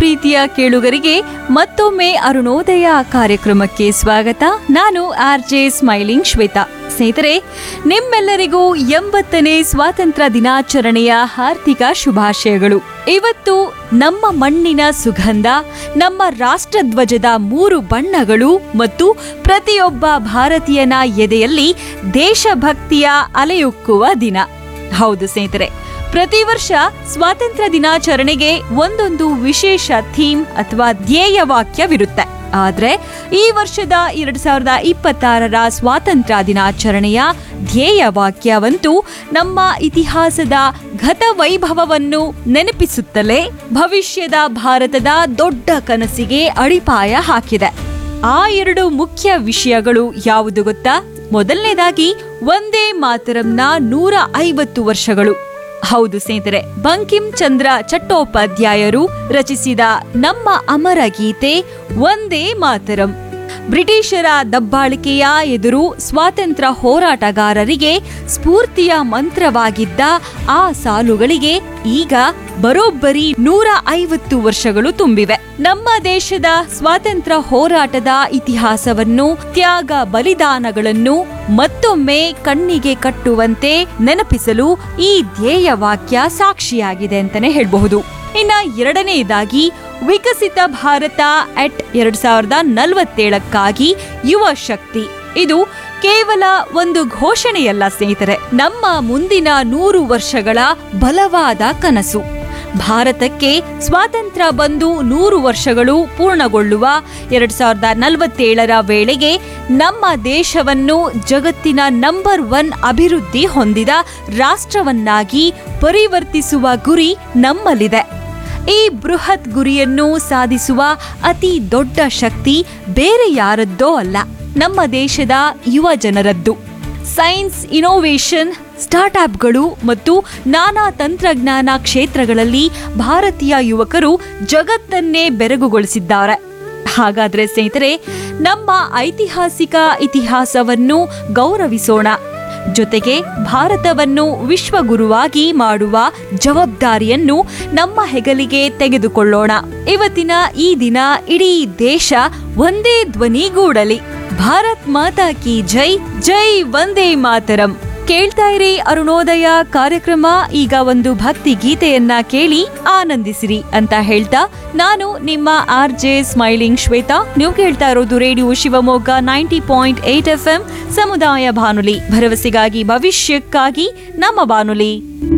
ಪ್ರೀತಿಯ ಕೇಳುಗರಿಗೆ ಮತ್ತೊಮ್ಮೆ ಅರುಣೋದಯ ಕಾರ್ಯಕ್ರಮಕ್ಕೆ ಸ್ವಾಗತ ನಾನು ಆರ್ ಜೆ ಸ್ಮೈಲಿಂಗ್ ಶ್ವೇತಾ ಸ್ನೇಹಿತರೆ ನಿಮ್ಮೆಲ್ಲರಿಗೂ ಎಂಬತ್ತನೇ ಸ್ವಾತಂತ್ರ್ಯ ದಿನಾಚರಣೆಯ ಹಾರ್ದಿಕ ಶುಭಾಶಯಗಳು ಇವತ್ತು ನಮ್ಮ ಮಣ್ಣಿನ ಸುಗಂಧ ನಮ್ಮ ರಾಷ್ಟ್ರಧ್ವಜದ ಮೂರು ಬಣ್ಣಗಳು ಮತ್ತು ಪ್ರತಿಯೊಬ್ಬ ಭಾರತೀಯನ ಎದೆಯಲ್ಲಿ ದೇಶಭಕ್ತಿಯ ಅಲೆಯುಕ್ಕುವ ದಿನ ಹೌದು ಸ್ನೇಹಿತರೆ ಪ್ರತಿ ವರ್ಷ ಸ್ವಾತಂತ್ರ್ಯ ದಿನಾಚರಣೆಗೆ ಒಂದೊಂದು ವಿಶೇಷ ಥೀಮ್ ಅಥವಾ ಧ್ಯೇಯ ವಾಕ್ಯವಿರುತ್ತೆ ಆದ್ರೆ ಈ ವರ್ಷದ ಎರಡ್ ಸಾವಿರದ ಇಪ್ಪತ್ತಾರರ ಸ್ವಾತಂತ್ರ್ಯ ದಿನಾಚರಣೆಯ ಧ್ಯೇಯ ವಾಕ್ಯವಂತೂ ನಮ್ಮ ಇತಿಹಾಸದ ಗತ ವೈಭವವನ್ನು ನೆನಪಿಸುತ್ತಲೇ ಭವಿಷ್ಯದ ಭಾರತದ ದೊಡ್ಡ ಕನಸಿಗೆ ಅಡಿಪಾಯ ಹಾಕಿದೆ ಆ ಎರಡು ಮುಖ್ಯ ವಿಷಯಗಳು ಯಾವುದು ಗೊತ್ತಾ ಮೊದಲನೇದಾಗಿ ಒಂದೇ ಮಾತರಂನ ನೂರ ಐವತ್ತು ವರ್ಷಗಳು ಹೌದು ಸ್ನೇಹಿತರೆ ಬಂಕಿಂ ಚಂದ್ರ ಚಟ್ಟೋಪಾಧ್ಯಾಯರು ರಚಿಸಿದ ನಮ್ಮ ಅಮರ ಗೀತೆ ಒಂದೇ ಮಾತರಂ ಬ್ರಿಟಿಷರ ದಬ್ಬಾಳಿಕೆಯ ಎದುರು ಸ್ವಾತಂತ್ರ್ಯ ಹೋರಾಟಗಾರರಿಗೆ ಸ್ಫೂರ್ತಿಯ ಮಂತ್ರವಾಗಿದ್ದ ಆ ಸಾಲುಗಳಿಗೆ ಈಗ ಬರೋಬ್ಬರಿ ನೂರ ಐವತ್ತು ವರ್ಷಗಳು ತುಂಬಿವೆ ನಮ್ಮ ದೇಶದ ಸ್ವಾತಂತ್ರ್ಯ ಹೋರಾಟದ ಇತಿಹಾಸವನ್ನು ತ್ಯಾಗ ಬಲಿದಾನಗಳನ್ನು ಮತ್ತೊಮ್ಮೆ ಕಣ್ಣಿಗೆ ಕಟ್ಟುವಂತೆ ನೆನಪಿಸಲು ಈ ಧ್ಯೇಯ ವಾಕ್ಯ ಸಾಕ್ಷಿಯಾಗಿದೆ ಅಂತಾನೆ ಹೇಳಬಹುದು ಇನ್ನ ಎರಡನೆಯದಾಗಿ ವಿಕಸಿತ ಭಾರತ ಅಟ್ ಎರಡ್ ಸಾವಿರದ ನಲವತ್ತೇಳಕ್ಕಾಗಿ ಯುವ ಶಕ್ತಿ ಇದು ಕೇವಲ ಒಂದು ಘೋಷಣೆಯಲ್ಲ ಸ್ನೇಹಿತರೆ ನಮ್ಮ ಮುಂದಿನ ನೂರು ವರ್ಷಗಳ ಬಲವಾದ ಕನಸು ಭಾರತಕ್ಕೆ ಸ್ವಾತಂತ್ರ್ಯ ಬಂದು ನೂರು ವರ್ಷಗಳು ಪೂರ್ಣಗೊಳ್ಳುವ ಎರಡ್ ಸಾವಿರದ ನಲವತ್ತೇಳರ ವೇಳೆಗೆ ನಮ್ಮ ದೇಶವನ್ನು ಜಗತ್ತಿನ ನಂಬರ್ ಒನ್ ಅಭಿವೃದ್ಧಿ ಹೊಂದಿದ ರಾಷ್ಟ್ರವನ್ನಾಗಿ ಪರಿವರ್ತಿಸುವ ಗುರಿ ನಮ್ಮಲ್ಲಿದೆ ಈ ಬೃಹತ್ ಗುರಿಯನ್ನು ಸಾಧಿಸುವ ಅತಿ ದೊಡ್ಡ ಶಕ್ತಿ ಬೇರೆ ಯಾರದ್ದೋ ಅಲ್ಲ ನಮ್ಮ ದೇಶದ ಯುವ ಜನರದ್ದು ಸೈನ್ಸ್ ಇನೋವೇಷನ್ ಸ್ಟಾರ್ಟ್ಅಪ್ಗಳು ಮತ್ತು ನಾನಾ ತಂತ್ರಜ್ಞಾನ ಕ್ಷೇತ್ರಗಳಲ್ಲಿ ಭಾರತೀಯ ಯುವಕರು ಜಗತ್ತನ್ನೇ ಬೆರಗುಗೊಳಿಸಿದ್ದಾರೆ ಹಾಗಾದ್ರೆ ಸ್ನೇಹಿತರೆ ನಮ್ಮ ಐತಿಹಾಸಿಕ ಇತಿಹಾಸವನ್ನು ಗೌರವಿಸೋಣ ಜೊತೆಗೆ ಭಾರತವನ್ನು ವಿಶ್ವಗುರುವಾಗಿ ಮಾಡುವ ಜವಾಬ್ದಾರಿಯನ್ನು ನಮ್ಮ ಹೆಗಲಿಗೆ ತೆಗೆದುಕೊಳ್ಳೋಣ ಇವತ್ತಿನ ಈ ದಿನ ಇಡೀ ದೇಶ ಒಂದೇ ಧ್ವನಿಗೂಡಲಿ ಭಾರತ್ ಮಾತಾ ಕಿ ಜೈ ಜೈ ವಂದೇ ಮಾತರಂ ಕೇಳ್ತಾ ಇರಿ ಅರುಣೋದಯ ಕಾರ್ಯಕ್ರಮ ಈಗ ಒಂದು ಭಕ್ತಿ ಗೀತೆಯನ್ನ ಕೇಳಿ ಆನಂದಿಸಿರಿ ಅಂತ ಹೇಳ್ತಾ ನಾನು ನಿಮ್ಮ ಆರ್ ಜೆ ಸ್ಮೈಲಿಂಗ್ ಶ್ವೇತಾ ನೀವು ಕೇಳ್ತಾ ಇರೋದು radio Shivamogga ninety point eight F M ಸಮುದಾಯ ಬಾನುಲಿ ಭರವಸೆಗಾಗಿ ಭವಿಷ್ಯಕ್ಕಾಗಿ ನಮ್ಮ ಬಾನುಲಿ